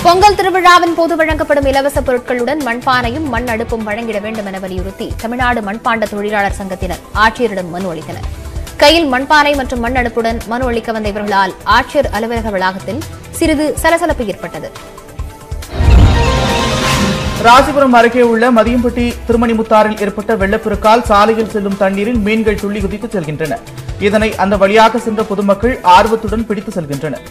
பொங்கல் திருவிழாவின் போது வழங்கப்படும் இலவச பொருட்களுடன் மண்பானையும் மண் அடுப்பும் வழங்கிட வேண்டும் என வலியுறுத்தி தமிழ்நாடு மண்பாண்ட தொழிலாளர் சங்கத்தினர் ஆட்சியரிடம் மனு அளித்தனர் கையில் மண்பானை மற்றும் மண் அடுப்புடன் மனு அளிக்க வந்த இவர்களால் ஆட்சியர் அலுவலக வளாகத்தில் சிறிது சலசலப்பு ஏற்பட்டது ராசிபுரம் அருகே உள்ள மதியம்பட்டி திருமணிமுத்தாறில் ஏற்பட்ட வெள்ளப்பெருக்கால் சாலையில் செல்லும் தண்ணீரில் மீன்கள் துள்ளி குதித்து செல்கின்றன இதனை அந்த வழியாக சென்ற பொதுமக்கள் ஆர்வத்துடன் பிடித்து செல்கின்றனர்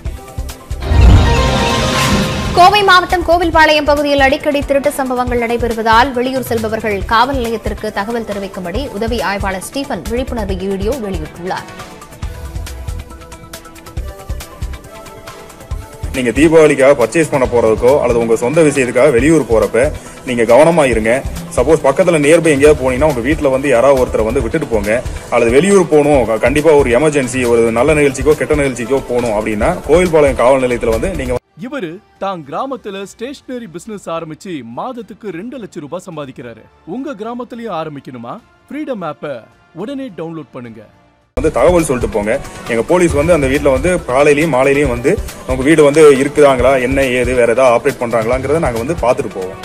கோவை மாவட்டம் கோவில்பாளையம் பகுதியில் அடிக்கடி திருட்டு சம்பவங்கள் நடைபெறுவதால் வெளியூர் செல்பவர்கள் காவல் நிலையத்திற்கு தகவல் தெரிவிக்கும்படி உதவி ஆய்வாளர் ஸ்டீபன் விழிப்புணர்வு வீடியோ வெளியிட்டுள்ளார் நீங்க தீபாவளிக்காக பர்ச்சேஸ் பண்ண போறதுக்கோ அல்லது உங்க சொந்த விஷயத்துக்காக வெளியூர் போறப்ப நீங்க கவனமா இருங்க சப்போஸ் பக்கத்துல நியர்பை எங்கேயாவது போனீங்கன்னா உங்க வீட்ல வந்து யாராவது ஒருத்தரை வந்து விட்டுட்டு போங்க அல்லது வெளியூர் போகணும் க- கண்டிப்பா ஒரு எமர்ஜென்சி ஒரு நல்ல நிகழ்ச்சிக்கோ கெட்ட நிகழ்ச்சிக்கோ போகணும் அப்படின்னா கோயில்பாளையம் காவல் நிலையத்துல வந்து நீங்க இவரு தான் கிராமத்துல ஸ்டேஷனரி பிசினஸ் ஆரம்பிச்சு மாதத்துக்கு ரெண்டு லட்சம் ரூபாய் சம்பாதிக்கிறாரு உங்க கிராமத்திலயும் ஆரம்பிக்கணுமா ஃப்ரீடம் ஆப்பை உடனே டவுன்லோட் பண்ணுங்க வந்து தகவல் சொல்லிட்டு போங்க எங்க போலீஸ் வந்து அந்த வீட்ல வந்து காலையிலயும் மாலையிலயும் வந்து உங்க வீடு வந்து இருக்குதாங்களா என்ன ஏது வேற ஏதாவது ஆப்ரேட் பண்றாங்களாங்கிறத நாங்க வந்து பார்த்துட்டு போவோம்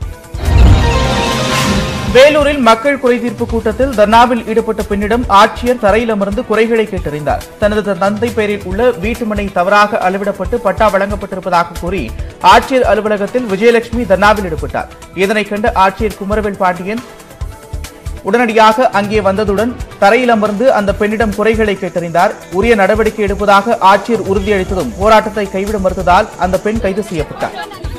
வேலூரில் மக்கள் குறைதீர்ப்பு கூட்டத்தில் தர்ணாவில் ஈடுபட்ட பெண்ணிடம் ஆட்சியர் தரையில் அமர்ந்து குறைகளை கேட்டறிந்தார் தனது தந்தை பெயரில் உள்ள வீட்டுமனை தவறாக அளவிடப்பட்டு பட்டா வழங்கப்பட்டிருப்பதாக கூறி ஆட்சியர் அலுவலகத்தில் விஜயலட்சுமி தர்ணாவில் ஈடுபட்டார் இதனைக் கண்ட ஆட்சியர் குமரவேல் பாண்டியன் உடனடியாக அங்கே வந்ததுடன் தரையில் அமர்ந்து அந்த பெண்ணிடம் குறைகளை கேட்டறிந்தார் உரிய நடவடிக்கை எடுப்பதாக ஆட்சியர் உறுதியளித்ததும் போராட்டத்தை கைவிட மறுத்ததால் அந்த பெண் கைது செய்யப்பட்டார்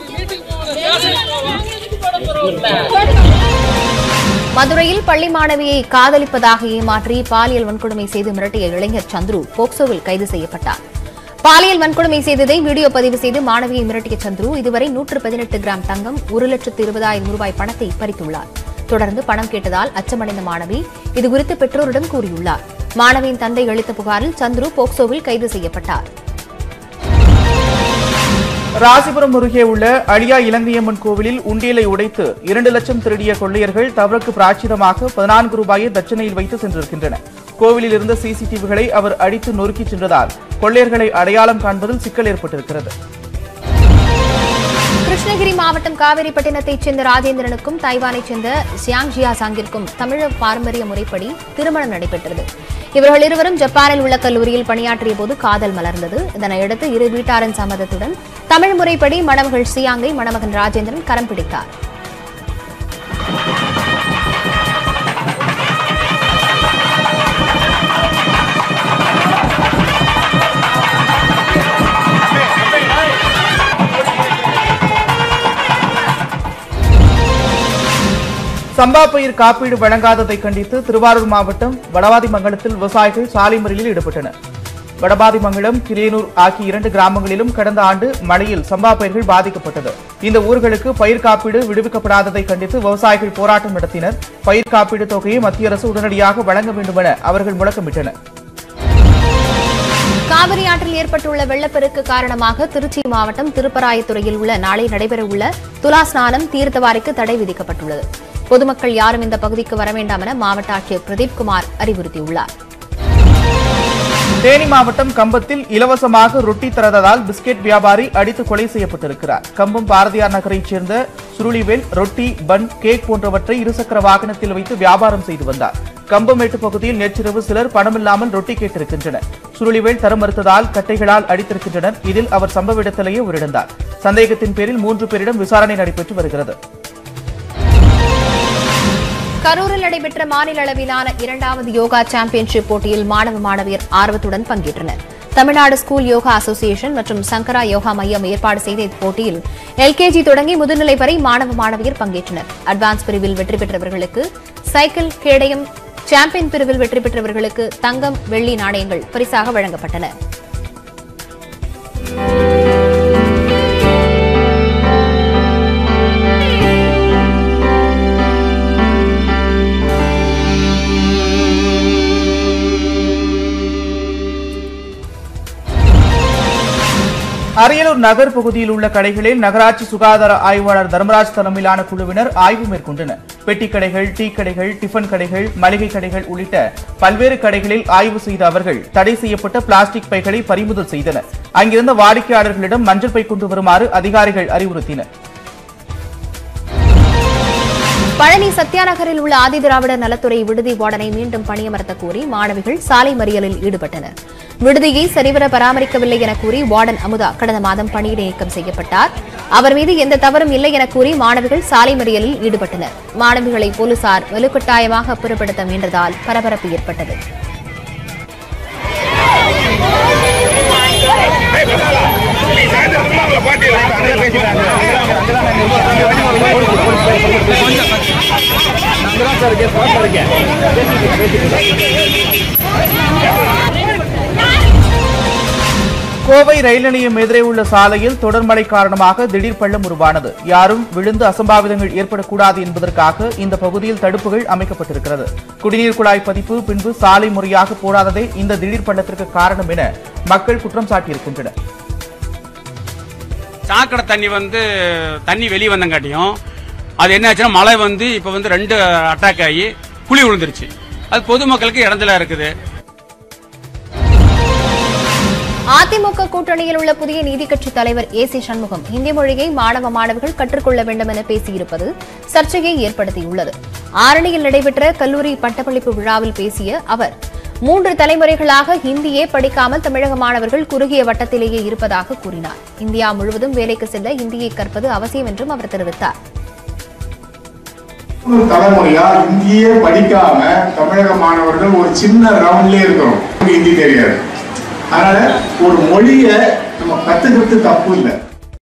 மதுரையில் பள்ளி மாணவியை காதலிப்பதாக ஏமாற்றி பாலியல் வன்கொடுமை செய்து மிரட்டிய இளைஞர் சந்துரு போக்சோவில் கைது செய்யப்பட்டார் பாலியல் வன்கொடுமை செய்ததை வீடியோ பதிவு செய்து மாணவியை மிரட்டிய சந்துரு இதுவரை நூற்று பதினெட்டு கிராம் தங்கம் ஒரு லட்சத்து இருபதாயிரம் ரூபாய் பணத்தை பறித்துள்ளார் தொடர்ந்து பணம் கேட்டதால் அச்சமடைந்த மாணவி இதுகுறித்து பெற்றோரிடம் கூறியுள்ளார் மாணவியின் தந்தை அளித்த புகாரில் சந்துரு போக்சோவில் கைது செய்யப்பட்டார் ராசிபுரம் அருகே உள்ள அழியா இலங்கையம்மன் கோவிலில் உண்டியலை உடைத்து இரண்டு லட்சம் திருடிய கொள்ளையர்கள் தவறுக்கு பிராச்சிதமாக பதினான்கு ரூபாயை தட்சணையில் வைத்து சென்றிருக்கின்றனர் கோவிலில் இருந்த சிசிடிவிகளை அவர் அடித்து நொறுக்கிச் சென்றதால் கொள்ளையர்களை அடையாளம் காண்பதில் சிக்கல் ஏற்பட்டிருக்கிறது கிருஷ்ணகிரி மாவட்டம் காவேரிப்பட்டினத்தைச் சேர்ந்த ராஜேந்திரனுக்கும் தைவானைச் சேர்ந்த ஜியாங் ஜியா சாங்கிற்கும் தமிழக பாரம்பரிய முறைப்படி திருமணம் நடைபெற்றது இவர்கள் இருவரும் ஜப்பானில் உள்ள கல்லூரியில் பணியாற்றிய போது காதல் மலர்ந்தது இதனையடுத்து இரு வீட்டாரின் சம்மதத்துடன் தமிழ் முறைப்படி மணமகள் சியாங்கை மணமகன் ராஜேந்திரன் கரம் பிடித்தார் சம்பா பயிர் காப்பீடு வழங்காததை கண்டித்து திருவாரூர் மாவட்டம் வடவாதிமங்கலத்தில் விவசாயிகள் சாலை மறியலில் ஈடுபட்டனர் வடபாதிமங்கலம் கிளியனூர் ஆகிய இரண்டு கிராமங்களிலும் கடந்த ஆண்டு மழையில் சம்பா பயிர்கள் பாதிக்கப்பட்டது இந்த ஊர்களுக்கு பயிர் காப்பீடு விடுவிக்கப்படாததை கண்டித்து விவசாயிகள் போராட்டம் நடத்தினர் பயிர் காப்பீடு தொகையை மத்திய அரசு உடனடியாக வழங்க வேண்டுமென அவர்கள் முழக்கமிட்டனர் காவிரி ஆற்றில் ஏற்பட்டுள்ள வெள்ளப்பெருக்கு காரணமாக திருச்சி மாவட்டம் திருப்பராயத்துறையில் உள்ள நாளை நடைபெறவுள்ள துலா ஸ்நானம் தீர்த்தவாரிக்கு தடை விதிக்கப்பட்டுள்ளது பொதுமக்கள் யாரும் இந்த பகுதிக்கு வர வேண்டாம் என மாவட்ட ஆட்சியர் பிரதீப் குமார் அறிவுறுத்தியுள்ளார் தேனி மாவட்டம் கம்பத்தில் இலவசமாக ரொட்டி தரததால் பிஸ்கெட் வியாபாரி அடித்து கொலை செய்யப்பட்டிருக்கிறார் கம்பம் பாரதியார் நகரைச் சேர்ந்த சுருளிவேல் ரொட்டி பன் கேக் போன்றவற்றை இருசக்கர வாகனத்தில் வைத்து வியாபாரம் செய்து வந்தார் கம்பமேட்டு பகுதியில் நேற்றிரவு சிலர் பணமில்லாமல் ரொட்டி கேட்டிருக்கின்றனர் சுருளிவேல் தர மறுத்ததால் கட்டைகளால் அடித்திருக்கின்றனர் இதில் அவர் சம்பவ இடத்திலேயே உயிரிழந்தார் சந்தேகத்தின் பேரில் மூன்று பேரிடம் விசாரணை நடைபெற்று வருகிறது கரூரில் நடைபெற்ற மாநில அளவிலான இரண்டாவது யோகா சாம்பியன்ஷிப் போட்டியில் மாணவ மாணவியர் ஆர்வத்துடன் பங்கேற்றனர் தமிழ்நாடு ஸ்கூல் யோகா அசோசியேஷன் மற்றும் சங்கரா யோகா மையம் ஏற்பாடு செய்த இப்போட்டியில் எல்கேஜி தொடங்கி முதுநிலை வரை மாணவ மாணவியர் பங்கேற்றனர் அட்வான்ஸ் பிரிவில் வெற்றி பெற்றவர்களுக்கு சைக்கிள் கேடயம் சாம்பியன் பிரிவில் வெற்றி பெற்றவர்களுக்கு தங்கம் வெள்ளி நாணயங்கள் பரிசாக வழங்கப்பட்டன அரியலூர் நகர் பகுதியில் உள்ள கடைகளில் நகராட்சி சுகாதார ஆய்வாளர் தர்மராஜ் தலைமையிலான குழுவினர் ஆய்வு மேற்கொண்டனர் பெட்டி கடைகள் டீ கடைகள் டிஃபன் கடைகள் மளிகை கடைகள் உள்ளிட்ட பல்வேறு கடைகளில் ஆய்வு செய்த அவர்கள் தடை செய்யப்பட்ட பிளாஸ்டிக் பைகளை பறிமுதல் செய்தனர் அங்கிருந்த வாடிக்கையாளர்களிடம் மஞ்சள் பை கொண்டு வருமாறு அதிகாரிகள் அறிவுறுத்தினர் பழனி சத்யாநகரில் உள்ள ஆதிதிராவிடர் நலத்துறை விடுதி வார்டனை மீண்டும் பணியமர்த்த கோரி மாணவிகள் சாலை மறியலில் ஈடுபட்டனர் விடுதியை சரிவர பராமரிக்கவில்லை என கூறி வார்டன் அமுதா கடந்த மாதம் பணியிடை நீக்கம் செய்யப்பட்டார் அவர் மீது எந்த தவறும் இல்லை என கூறி மாணவிகள் சாலை மறியலில் ஈடுபட்டனர் மாணவிகளை போலீசார் வலுக்கட்டாயமாக அப்புறப்படுத்த முயன்றதால் பரபரப்பு ஏற்பட்டது கோவை ரயில் நிலையம் எதிரே உள்ள சாலையில் தொடர் மழை காரணமாக திடீர் பள்ளம் உருவானது யாரும் விழுந்து அசம்பாவிதங்கள் ஏற்படக்கூடாது என்பதற்காக இந்த பகுதியில் தடுப்புகள் அமைக்கப்பட்டிருக்கிறது குடிநீர் குழாய் பதிப்பு பின்பு சாலை முறையாக போடாததே இந்த திடீர் பள்ளத்திற்கு காரணம் என மக்கள் குற்றம் சாட்டியிருக்கின்றனர் சாக்கடை தண்ணி வந்து தண்ணி வெளியே வந்தங்காட்டியும் அது என்ன ஆச்சுன்னா மழை வந்து இப்போ வந்து ரெண்டு அட்டாக் ஆகி குழி விழுந்துருச்சு அது பொதுமக்களுக்கு இடத்துல இருக்குது அதிமுக கூட்டணியில் உள்ள புதிய நீதி கட்சி தலைவர் ஏ சி சண்முகம் ஹிந்தி மொழியை மாணவ மாணவர்கள் கற்றுக்கொள்ள வேண்டும் என பேசியிருப்பது சர்ச்சையை ஏற்படுத்தியுள்ளது ஆரணியில் நடைபெற்ற கல்லூரி பட்டப்பளிப்பு விழாவில் பேசிய அவர் மூன்று தலைமுறைகளாக ஹிந்தியே படிக்காமல் தமிழக மாணவர்கள் குறுகிய வட்டத்திலேயே இருப்பதாக கூறினார் இந்தியா முழுவதும் வேலைக்கு செல்ல ஹிந்தியை கற்பது அவசியம் என்றும் அவர் தெரிவித்தார் ஒரு தலைமுறையா இந்தியே படிக்காம தமிழக மாணவர்கள் ஒரு சின்ன ரவுண்ட்லயே இருக்கிறோம் ஹிந்தி தெரியாது அதனால ஒரு மொழியை நம்ம கத்துக்கிறது தப்பு இல்லை